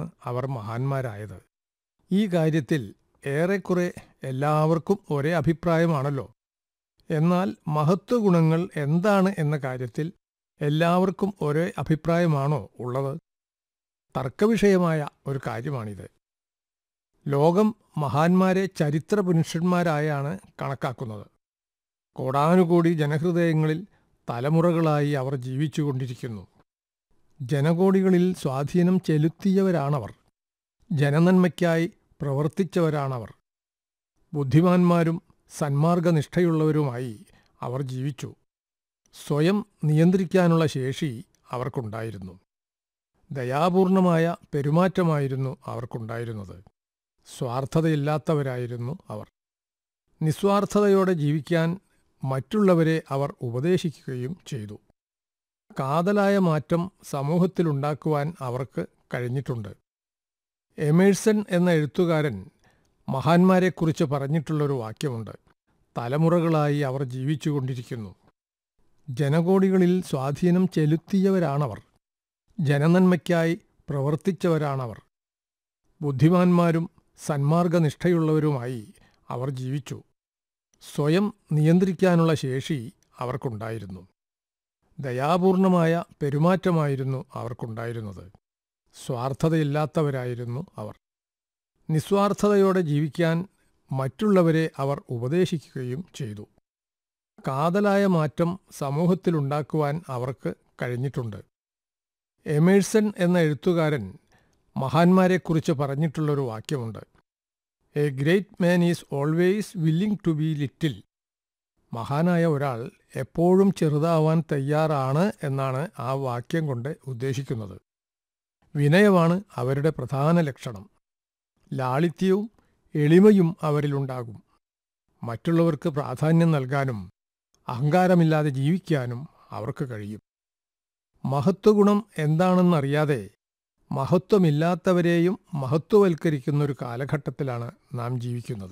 അവർ മഹാന്മാരായത് ഈ കാര്യത്തിൽ ഏറെക്കുറെ എല്ലാവർക്കും ഒരേ അഭിപ്രായമാണല്ലോ എന്നാൽ മഹത്വ ഗുണങ്ങൾ എന്താണ് എന്ന കാര്യത്തിൽ എല്ലാവർക്കും ഒരേ അഭിപ്രായമാണോ ഉള്ളത് തർക്കവിഷയമായ ഒരു കാര്യമാണിത് ലോകം മഹാന്മാരെ ചരിത്ര പുരുഷന്മാരായാണ് കണക്കാക്കുന്നത് കോടാനുകോടി ജനഹൃദയങ്ങളിൽ തലമുറകളായി അവർ ജീവിച്ചുകൊണ്ടിരിക്കുന്നു ജനകോടികളിൽ സ്വാധീനം ചെലുത്തിയവരാണവർ ജനനന്മയ്ക്കായി പ്രവർത്തിച്ചവരാണവർ ബുദ്ധിമാന്മാരും സന്മാർഗനിഷ്ഠയുള്ളവരുമായി അവർ ജീവിച്ചു സ്വയം നിയന്ത്രിക്കാനുള്ള ശേഷി അവർക്കുണ്ടായിരുന്നു ദയാപൂർണമായ പെരുമാറ്റമായിരുന്നു അവർക്കുണ്ടായിരുന്നത് സ്വാർത്ഥതയില്ലാത്തവരായിരുന്നു അവർ നിസ്വാർത്ഥതയോടെ ജീവിക്കാൻ മറ്റുള്ളവരെ അവർ ഉപദേശിക്കുകയും ചെയ്തു കാതലായ മാറ്റം സമൂഹത്തിലുണ്ടാക്കുവാൻ അവർക്ക് കഴിഞ്ഞിട്ടുണ്ട് എമേഴ്സൺ എന്ന എഴുത്തുകാരൻ മഹാന്മാരെക്കുറിച്ച് പറഞ്ഞിട്ടുള്ളൊരു വാക്യമുണ്ട് തലമുറകളായി അവർ ജീവിച്ചുകൊണ്ടിരിക്കുന്നു ജനകോടികളിൽ സ്വാധീനം ചെലുത്തിയവരാണവർ ജനനന്മയ്ക്കായി പ്രവർത്തിച്ചവരാണവർ ബുദ്ധിമാന്മാരും സന്മാർഗനിഷ്ഠയുള്ളവരുമായി അവർ ജീവിച്ചു സ്വയം നിയന്ത്രിക്കാനുള്ള ശേഷി അവർക്കുണ്ടായിരുന്നു ദയാപൂർണമായ പെരുമാറ്റമായിരുന്നു അവർക്കുണ്ടായിരുന്നത് സ്വാർത്ഥതയില്ലാത്തവരായിരുന്നു അവർ നിസ്വാർത്ഥതയോടെ ജീവിക്കാൻ മറ്റുള്ളവരെ അവർ ഉപദേശിക്കുകയും ചെയ്തു കാതലായ മാറ്റം സമൂഹത്തിലുണ്ടാക്കുവാൻ അവർക്ക് കഴിഞ്ഞിട്ടുണ്ട് എമേഴ്സൺ എന്ന എഴുത്തുകാരൻ മഹാന്മാരെക്കുറിച്ച് പറഞ്ഞിട്ടുള്ളൊരു വാക്യമുണ്ട് a great man is always willing to be little മഹാനായ ഒരാൾ എപ്പോഴും ചെറുതാവാൻ തയ്യാറാണ് എന്നാണ് ആ വാക്യം കൊണ്ട് ഉദ്ദേശിക്കുന്നത് വിനയമാണ് അവരുടെ പ്രധാന ലക്ഷണം ലാളിത്യവും എളിമയും അവരിലുണ്ടാകും മറ്റുള്ളവർക്ക് പ്രാധാന്യം നൽകാനും അഹങ്കാരമില്ലാതെ ജീവിക്കാനും അവർക്ക് കഴിയും മഹത്വഗുണം എന്താണെന്നറിയാതെ മഹത്വമില്ലാത്തവരെയും മഹത്വവൽക്കരിക്കുന്ന ഒരു കാലഘട്ടത്തിലാണ് നാം ജീവിക്കുന്നത്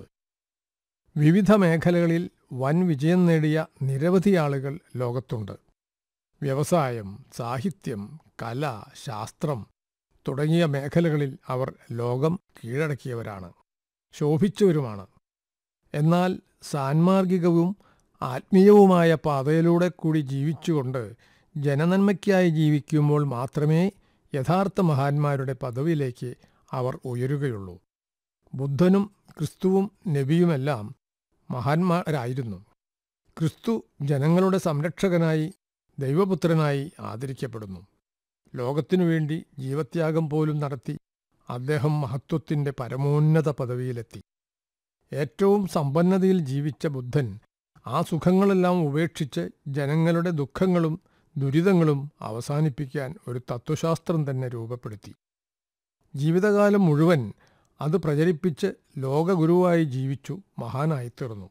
വിവിധ മേഖലകളിൽ വൻ വിജയം നേടിയ നിരവധി ആളുകൾ ലോകത്തുണ്ട് വ്യവസായം സാഹിത്യം കല ശാസ്ത്രം തുടങ്ങിയ മേഖലകളിൽ അവർ ലോകം കീഴടക്കിയവരാണ് ശോഭിച്ചവരുമാണ് എന്നാൽ സാൻമാർഗികവും ആത്മീയവുമായ പാതയിലൂടെ കൂടി ജീവിച്ചുകൊണ്ട് ജനനന്മയ്ക്കായി ജീവിക്കുമ്പോൾ മാത്രമേ യഥാർത്ഥ മഹാന്മാരുടെ പദവിയിലേക്ക് അവർ ഉയരുകയുള്ളൂ ബുദ്ധനും ക്രിസ്തുവും നബിയുമെല്ലാം മഹാന്മാരായിരുന്നു ക്രിസ്തു ജനങ്ങളുടെ സംരക്ഷകനായി ദൈവപുത്രനായി ആദരിക്കപ്പെടുന്നു ലോകത്തിനു വേണ്ടി ജീവത്യാഗം പോലും നടത്തി അദ്ദേഹം മഹത്വത്തിൻ്റെ പരമോന്നത പദവിയിലെത്തി ഏറ്റവും സമ്പന്നതയിൽ ജീവിച്ച ബുദ്ധൻ ആ സുഖങ്ങളെല്ലാം ഉപേക്ഷിച്ച് ജനങ്ങളുടെ ദുഃഖങ്ങളും ദുരിതങ്ങളും അവസാനിപ്പിക്കാൻ ഒരു തത്വശാസ്ത്രം തന്നെ രൂപപ്പെടുത്തി ജീവിതകാലം മുഴുവൻ അത് പ്രചരിപ്പിച്ച് ലോകഗുരുവായി ജീവിച്ചു മഹാനായിത്തീർന്നു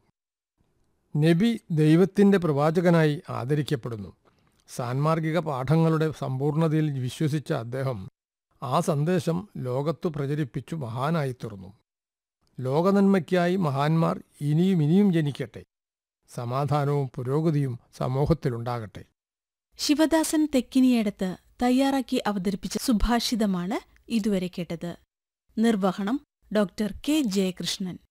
നബി ദൈവത്തിൻ്റെ പ്രവാചകനായി ആദരിക്കപ്പെടുന്നു സാൻമാർഗിക പാഠങ്ങളുടെ സമ്പൂർണതയിൽ വിശ്വസിച്ച അദ്ദേഹം ആ സന്ദേശം ലോകത്തു പ്രചരിപ്പിച്ചു മഹാനായിത്തീർന്നു ലോകനന്മയ്ക്കായി മഹാന്മാർ ഇനിയും ഇനിയും ജനിക്കട്ടെ സമാധാനവും പുരോഗതിയും സമൂഹത്തിലുണ്ടാകട്ടെ ശിവദാസൻ തെക്കിനിയടത്ത് തയ്യാറാക്കി അവതരിപ്പിച്ച സുഭാഷിതമാണ് ഇതുവരെ കേട്ടത് നിർവഹണം ഡോക്ടർ കെ ജയകൃഷ്ണൻ